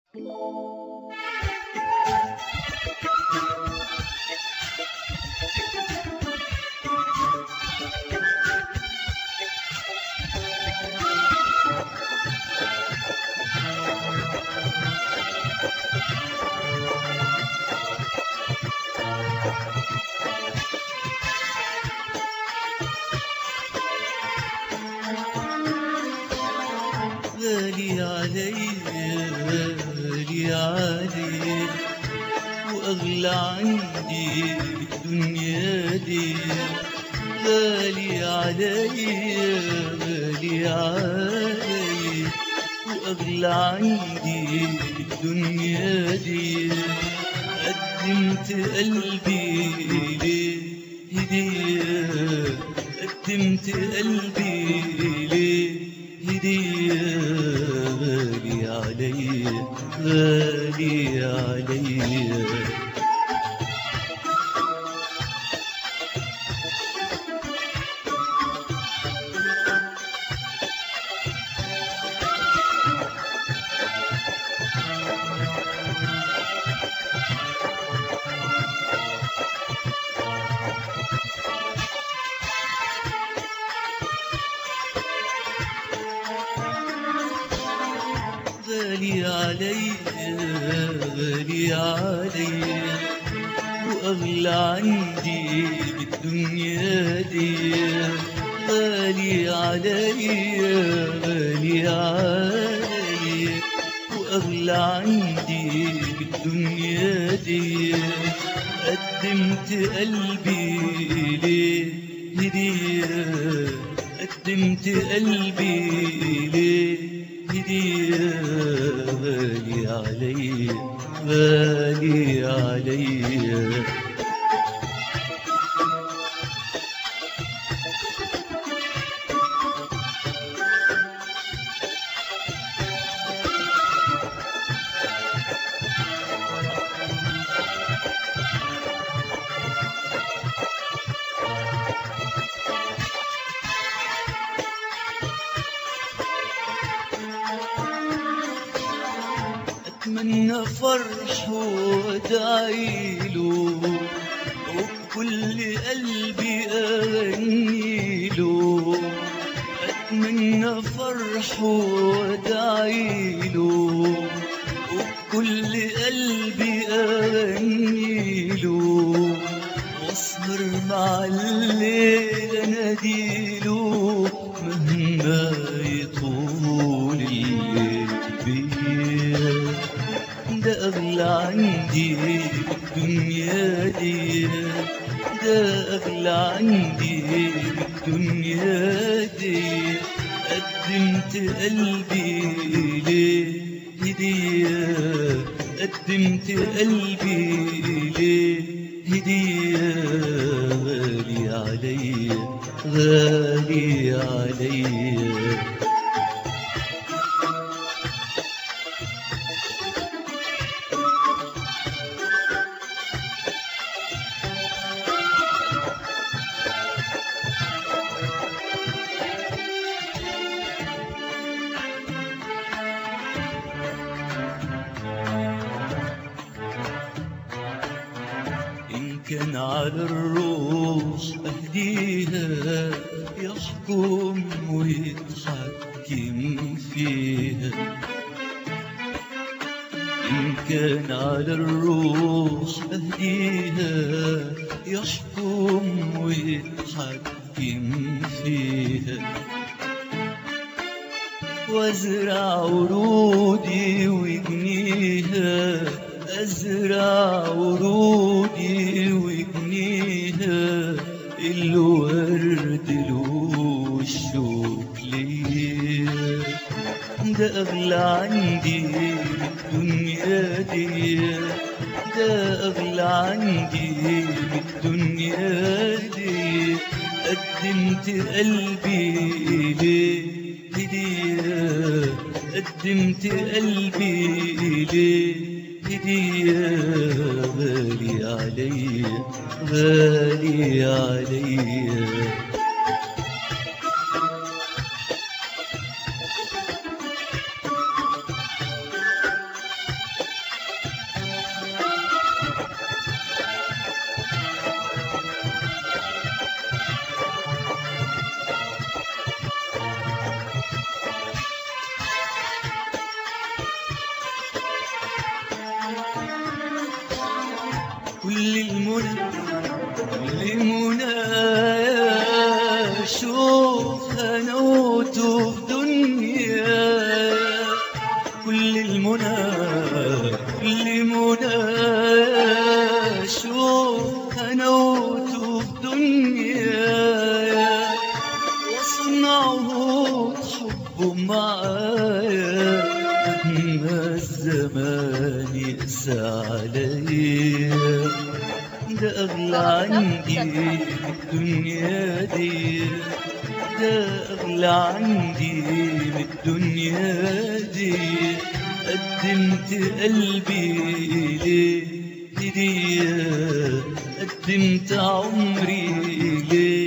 غالي علي غالي علي وأغلى عندي الدنيا دي غالي علي غالي علي وأغلى عندي الدنيا دي قدمت قلبي ليه هدية قدمت قلبي ليه هدية غالي علي غالي علي غالي علي غالي علي وأغلى عندي بالدنيا دي غالي علي غالي علي وأغلى عندي بالدنيا دي قدمت قلبي ليه هدية قدمت قلبي ليه هدية غالي علي غالي علي أتمنى فرح وأدعيله وبكل قلبي أغنيله أتمنى فرح وأدعيله وبكل قلبي أغنيله وأسهر مع الليل أناديله مهما يطول الليل بيا ده أغلى عندي بالدنيا دي ده أغلى عندي بالدنيا دي قدمت قلبي ليه هدية قدمت قلبي ليه هدية غالي علي غالي علي إن كان على الروح أهديها يحكم ويتحكم فيها إن كان على الروح أهديها يحكم ويتحكم فيها وازرع ورودي وجنيها ازرع ورودي وجنيها الورد له الشوق ليا ده اغلى عندي الدنيا دي ده اغلى عندي الدنيا دي قدمت قلبي ليه هدية قدمت قلبي ليه هدية غالي علي غالي علي كل المنى كل منى شوف هنوته في دنيا كل المنى كل منى شوف هنوته في دنيا واصنعه حبه معايا ما الزمان يقسى عليا ده أغلى عندي من الدنيا دي ده أغلى عندي من الدنيا دي قدمت قلبي ليه هدية قدمت عمري ليه